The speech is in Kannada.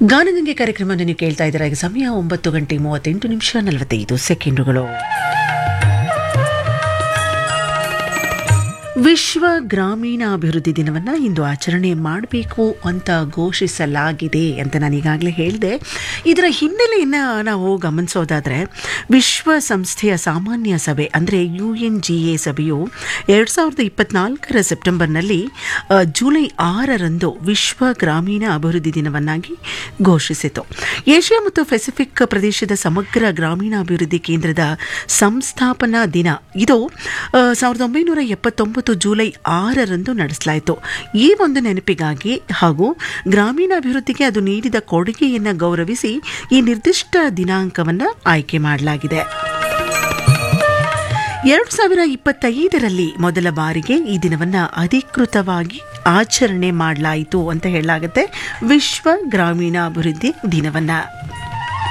ಗಾನಗಂಗೆ ಕಾರ್ಯಕ್ರಮವನ್ನು ನೀವು ಕೇಳ್ತಾ ಇದ್ದೀರಾ ಈಗ ಸಮಯ ಒಂಬತ್ತು ಗಂಟೆ ಮೂವತ್ತೆಂಟು ನಿಮಿಷ ನಲವತ್ತೈದು ಸೆಕೆಂಡುಗಳು ವಿಶ್ವ ಗ್ರಾಮೀಣ ಅಭಿವೃದ್ಧಿ ದಿನವನ್ನು ಇಂದು ಆಚರಣೆ ಮಾಡಬೇಕು ಅಂತ ಘೋಷಿಸಲಾಗಿದೆ ಅಂತ ನಾನು ಈಗಾಗಲೇ ಹೇಳಿದೆ ಇದರ ಹಿನ್ನೆಲೆಯನ್ನು ನಾವು ಗಮನಿಸೋದಾದರೆ ವಿಶ್ವಸಂಸ್ಥೆಯ ಸಾಮಾನ್ಯ ಸಭೆ ಅಂದರೆ ಯು ಎನ್ ಜಿ ಎ ಸಭೆಯು ಎರಡು ಸಾವಿರದ ಇಪ್ಪತ್ನಾಲ್ಕರ ಸೆಪ್ಟೆಂಬರ್ನಲ್ಲಿ ಆ, ಜುಲೈ ಆರರಂದು ವಿಶ್ವ ಗ್ರಾಮೀಣ ಅಭಿವೃದ್ಧಿ ದಿನವನ್ನಾಗಿ ಘೋಷಿಸಿತು ಏಷ್ಯಾ ಮತ್ತು ಪೆಸಿಫಿಕ್ ಪ್ರದೇಶದ ಸಮಗ್ರ ಗ್ರಾಮೀಣಾಭಿವೃದ್ಧಿ ಕೇಂದ್ರದ ಸಂಸ್ಥಾಪನಾ ದಿನ ಇದು ಆ, ಸಾವಿರದ ಒಂಬೈನೂರ ಎಪ್ಪತ್ತೊಂಬತ್ತು ಜುಲೈ ಆರರಂದು ನಡೆಸಲಾಯಿತು ಈ ಒಂದು ನೆನಪಿಗಾಗಿ ಹಾಗೂ ಗ್ರಾಮೀಣಾಭಿವೃದ್ಧಿಗೆ ಅದು ನೀಡಿದ ಕೊಡುಗೆಯನ್ನು ಗೌರವಿಸಿ ಈ ನಿರ್ದಿಷ್ಟ ದಿನಾಂಕವನ್ನು ಆಯ್ಕೆ ಮಾಡಲಾಗಿದೆ ಎರಡು ಸಾವಿರ ಇಪ್ಪತ್ತೈದರಲ್ಲಿ ಮೊದಲ ಬಾರಿಗೆ ಈ ದಿನವನ್ನು ಅಧಿಕೃತವಾಗಿ ಆಚರಣೆ ಮಾಡಲಾಯಿತು ಅಂತ ಹೇಳಲಾಗುತ್ತೆ ವಿಶ್ವ ಗ್ರಾಮೀಣಾಭಿವೃದ್ಧಿ ದಿನವನ್ನು